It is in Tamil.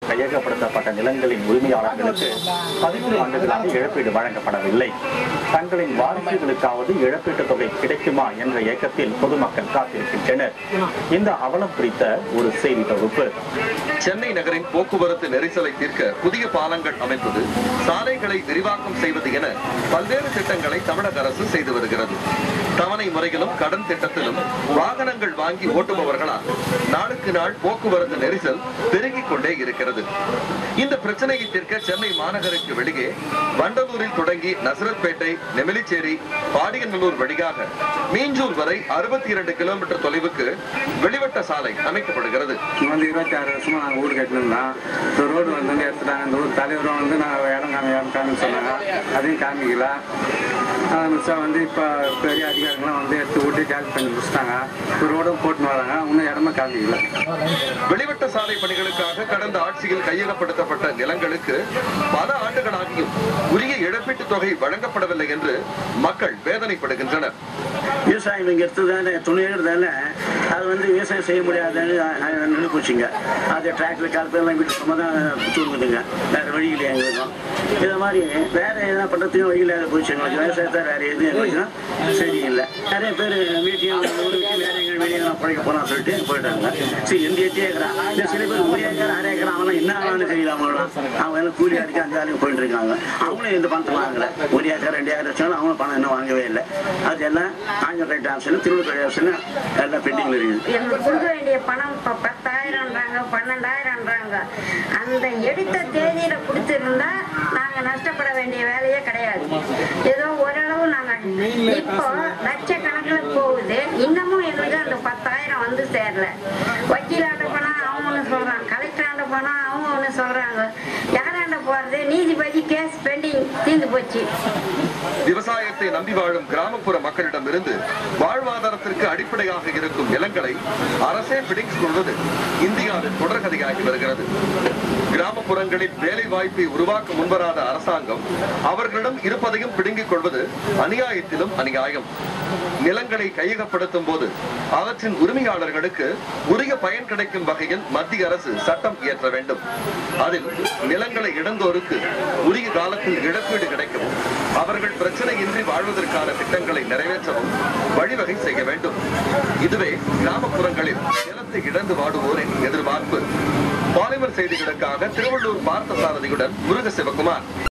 கையகப்படுத்தப்பட்ட நிலங்களின் உரிமையாளர்களுக்கு பதினோரு ஆண்டுகளாக இழப்பீடு வழங்கப்படவில்லை தங்களின் வாரிசுகளுக்காவது இழப்பீட்டுத் தொகை கிடைக்குமா என்ற ஏக்கத்தில் பொதுமக்கள் காத்திருக்கின்றனர் இந்த அவலம் குறித்த ஒரு செய்தி தொகுப்பு சென்னை நகரின் போக்குவரத்து நெரிசலை தீர்க்க புதிய பாலங்கள் அமைப்பது சாலைகளை விரிவாக்கம் செய்வது என பல்வேறு திட்டங்களை தமிழக அரசு செய்து வருகிறது தவணை முறையிலும் கடன் திட்டத்திலும் வாகனங்கள் வாங்கி ஓட்டுபவர்களால் நாளுக்கு நாள் போக்குவரத்து நெரிசல் பெருகிக் கொண்டே இருக்கிறது இந்த பிரச்சனையை தீர்க்க சென்னை மாநகருக்கு வெளியே வண்டலூரில் தொடங்கி நசரத்பேட்டை நெமிலிச்சேரி பாடியநல்லூர் வழியாக மீஞ்சூர் வரை அறுபத்தி இரண்டு கிலோமீட்டர் தொலைவுக்கு வெளிவட்ட சாலை அமைக்கப்படுகிறது இங்க வந்து இருபத்தி ஆறு வருஷமா நாங்கள் ஊர் கட்டிருந்தோம் இந்த ரோடு வந்து எடுத்துட்டாங்க இந்த ஊர் தலைவரும் வந்து நான் இடம் காமி இடம் காமின்னு சொன்னாங்க அதையும் காமிக்கல மிஸ்ஸாக வந்து இப்போ பெரிய அதிகாரிகள்லாம் வந்து எடுத்து விட்டு கேள்வி பண்ணி முடிச்சிட்டாங்க இப்போ ரோடும் போட்டுன்னு வராங்க இன்னும் இடமே காமிக்கல வெளிவட்ட சாலை பணிகளுக்காக கடந்த ஆட்சியில் கையகப்படுத்தப்பட்ட நிலங்களுக்கு பல ஆண்டுகளாகியும் உரிய இழப்பீட்டுத் தொகை வழங்கப்படவில்லை என்று மக்கள் வேதனைப்படுகின்றனர் விவசாயம் இங்கே எடுத்ததால துணை தானே அது வந்து விவசாயம் செய்ய முடியாதுன்னு நின்று போச்சுங்க அது டிராக்டர் காலத்தெல்லாம் வீட்டு சும்மா தான் தூங்குதுங்க வேறு வழி இல்லை எங்களுக்கும் இதை மாதிரி வேற எதனா பண்ணுறதுக்கும் வழி இல்லாத போச்சு எங்களுக்கு விவசாயத்தை வேற எதுவும் எங்களுக்கும் சரியில்லை நிறைய பேர் வீட்டையும் ஒரு வீட்டையும் வேற எங்கள் வெளியே பழைக்க போகலாம் சொல்லிட்டு போயிட்டாங்க சரி எந்த எட்டே இருக்கிறான் இல்லை சில பேர் ஒரு ஏக்கர் அரை ஏக்கர் அவங்களாம் என்ன ஆகலாம்னு தெரியல அவங்களாம் அவங்க எல்லாம் கூலி அடிக்க அந்த ஆளுக்கு போயிட்டு இருக்காங்க அவங்களும் எந்த பணத்தை வாங்கல ஒரு ஏக்கர் ரெண்டு ஏக்கர் வச்சாலும் அவங்களும் பணம் இன்னும் வாங்கவே இல்லை அது எல்லாம் காஞ்ச ரைட் ஆப்ஷன் திருவள்ளூர் ஆப்ஷன் எல்லாம் பெண்டிங்ல இருக்குது எங்களுக்கு கொடுக்க வேண்டிய பணம் இப்போ பத்தாயிரம்ன்றாங்க பன்னெண்டாயிரம்ன்றாங்க அந்த எடுத்த தேதியில கொடுத்திருந்தா நாங்க நஷ்டப்பட வேண்டிய வேலையே கிடையாது ஏதோ ஓரளவு நாங்க இப்போ லட்சக்கணக்கில் போகுது இன்னமும் எங்களுக்கு அந்த பத்தாயிரம் வந்து சேரல வக்கீலாண்ட போனா அவங்க ஒன்று சொல்றான் கலெக்டராண்ட போனா அவங்க ஒன்று சொல்றாங்க யாராண்ட போறது நீதிபதி கேஸ் பெண்டிங் தீர்ந்து போச்சு விவசாயத்தை நம்பி வாழும் கிராமப்புற மக்களிடமிருந்து வாழ்வாதாரத்திற்கு அடிப்படையாக இருக்கும் நிலங்களை அரசே பிடித்துக் கொள்வது இந்தியாவில் தொடர்கதையாகி வருகிறது கிராமப்புறங்களில் வேலை வாய்ப்பை உருவாக்க முன்வராத அரசாங்கம் அவர்களிடம் இருப்பதையும் பிடுங்கிக் கொள்வது அநியாயத்திலும் அநியாயம் நிலங்களை கையகப்படுத்தும் போது அவற்றின் உரிமையாளர்களுக்கு உரிய பயன் கிடைக்கும் வகையில் மத்திய அரசு சட்டம் இயற்ற வேண்டும் அதில் நிலங்களை இழந்தோருக்கு உரிய காலத்தில் இழப்பீடு கிடைக்கவும் அவர்கள் பிரச்சனையின்றி வாழ்வதற்கான திட்டங்களை நிறைவேற்றவும் வழிவகை செய்ய வேண்டும் இதுவே கிராமப்புறங்களில் நிலத்தை இழந்து வாடுவோரின் எதிர்பார்ப்பு பாலிமர் செய்திகளுக்காக திருவள்ளூர் பார்த்த சாரதியுடன் முருக சிவகுமார்